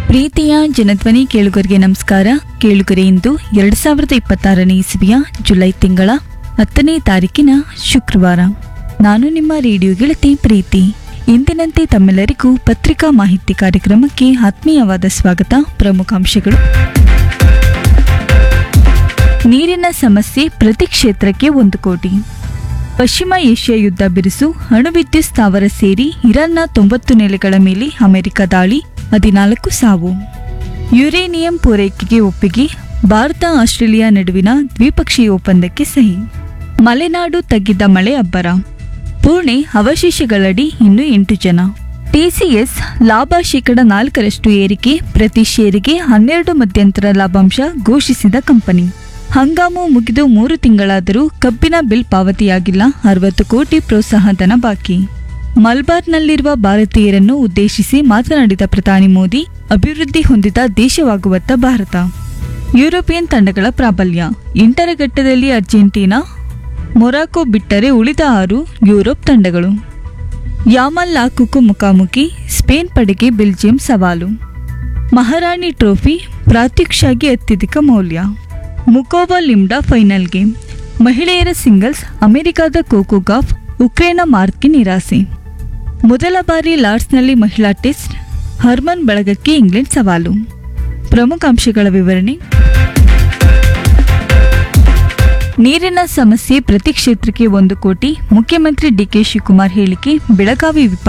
ಪ್ರೀತಿಯ ಜನಧ್ವನಿ ಕೇಳುಗರಿಗೆ ನಮಸ್ಕಾರ ಕೇಳುಗರೆ ಇಂದು ಎರಡ್ ಸಾವಿರದ ಇಪ್ಪತ್ತಾರನೇ ಇಸವಿಯ ಜುಲೈ ತಿಂಗಳ ಹತ್ತನೇ ತಾರೀಕಿನ ಶುಕ್ರವಾರ ನಾನು ನಿಮ್ಮ ರೇಡಿಯೋ ಗೆಳತಿ ಪ್ರೀತಿ ಇಂದಿನಂತೆ ತಮ್ಮೆಲ್ಲರಿಗೂ ಪತ್ರಿಕಾ ಮಾಹಿತಿ ಕಾರ್ಯಕ್ರಮಕ್ಕೆ ಆತ್ಮೀಯವಾದ ಸ್ವಾಗತ ಪ್ರಮುಖಾಂಶಗಳು ನೀರಿನ ಸಮಸ್ಯೆ ಪ್ರತಿ ಕ್ಷೇತ್ರಕ್ಕೆ ಒಂದು ಕೋಟಿ ಪಶ್ಚಿಮ ಏಷ್ಯಾ ಯುದ್ಧ ಬಿರುಸು ಅಣುವಿದ್ಯುತ್ ಸ್ಥಾವರ ಸೇರಿ ಇರಾನ್ನ ತೊಂಬತ್ತು ನೆಲೆಗಳ ಮೇಲೆ ಅಮೆರಿಕ ದಾಳಿ ಹದಿನಾಲ್ಕು ಸಾವು ಯುರೇನಿಯಂ ಪೂರೈಕೆಗೆ ಒಪ್ಪಿಗೆ ಭಾರತ ಆಸ್ಟ್ರೇಲಿಯಾ ನಡುವಿನ ದ್ವಿಪಕ್ಷೀಯ ಒಪ್ಪಂದಕ್ಕೆ ಸಹಿ ಮಲೆನಾಡು ತಗ್ಗಿದ್ದ ಮಳೆ ಅಬ್ಬರ ಪೂರ್ಣೆ ಅವಶೇಷಗಳಡಿ ಇನ್ನು ಎಂಟು ಜನ ಟಿಸಿಎಸ್ ಲಾಭ ಶೇಕಡ ನಾಲ್ಕರಷ್ಟು ಏರಿಕೆ ಪ್ರತಿ ಷೇರಿಗೆ ಹನ್ನೆರಡು ಮಧ್ಯಂತರ ಲಾಭಾಂಶ ಘೋಷಿಸಿದ ಕಂಪನಿ ಹಂಗಾಮು ಮುಗಿದು ಮೂರು ತಿಂಗಳಾದರೂ ಕಬ್ಬಿನ ಬಿಲ್ ಪಾವತಿಯಾಗಿಲ್ಲ ಅರವತ್ತು ಕೋಟಿ ಪ್ರೋತ್ಸಾಹ ಧನ ಬಾಕಿ ಮಲ್ಬಾರ್ನಲ್ಲಿರುವ ಭಾರತೀಯರನ್ನು ಉದ್ದೇಶಿಸಿ ಮಾತನಾಡಿದ ಪ್ರಧಾನಿ ಮೋದಿ ಅಭಿವೃದ್ಧಿ ಹೊಂದಿದ ದೇಶವಾಗುವತ್ತ ಭಾರತ ಯುರೋಪಿಯನ್ ತಂಡಗಳ ಪ್ರಾಬಲ್ಯ ಎಂಟರ ಘಟ್ಟದಲ್ಲಿ ಅರ್ಜೆಂಟೀನಾ ಮೊರಾಕೊ ಬಿಟ್ಟರೆ ಉಳಿದ ಆರು ಯುರೋಪ್ ತಂಡಗಳು ಯಾಮಲ್ ಲಾಕುಕು ಮುಖಾಮುಖಿ ಸ್ಪೇನ್ ಪಡೆಗೆ ಬೆಲ್ಜಿಯಂ ಸವಾಲು ಮಹಾರಾಣಿ ಟ್ರೋಫಿ ಪ್ರಾತ್ಯಕ್ಷಾಗಿ ಅತ್ಯಧಿಕ ಮೌಲ್ಯ ಮುಕೋವಾ ಲಿಮ್ಡಾ ಫೈನಲ್ ಗೇಮ್ ಮಹಿಳೆಯರ ಸಿಂಗಲ್ಸ್ ಅಮೆರಿಕದ ಕೋಕೋ ಗಾಫ್ ಉಕ್ರೇನ್ನ ಮಾರ್ಕ್ಗೆ ನಿರಾಸೆ ಮೊದಲ ಬಾರಿ ಲಾರ್ಡ್ಸ್ನಲ್ಲಿ ಮಹಿಳಾ ಟೆಸ್ಟ್ ಹರ್ಮನ್ ಬಳಗಕ್ಕೆ ಇಂಗ್ಲೆಂಡ್ ಸವಾಲು ಪ್ರಮುಖ ಅಂಶಗಳ ವಿವರಣೆ ನೀರಿನ ಸಮಸ್ಯೆ ಪ್ರತಿ ಕ್ಷೇತ್ರಕ್ಕೆ ಒಂದು ಕೋಟಿ ಮುಖ್ಯಮಂತ್ರಿ ಡಿಕೆ ಶಿವಕುಮಾರ್ ಹೇಳಿಕೆ ಬೆಳಗಾವಿ ವಿಪ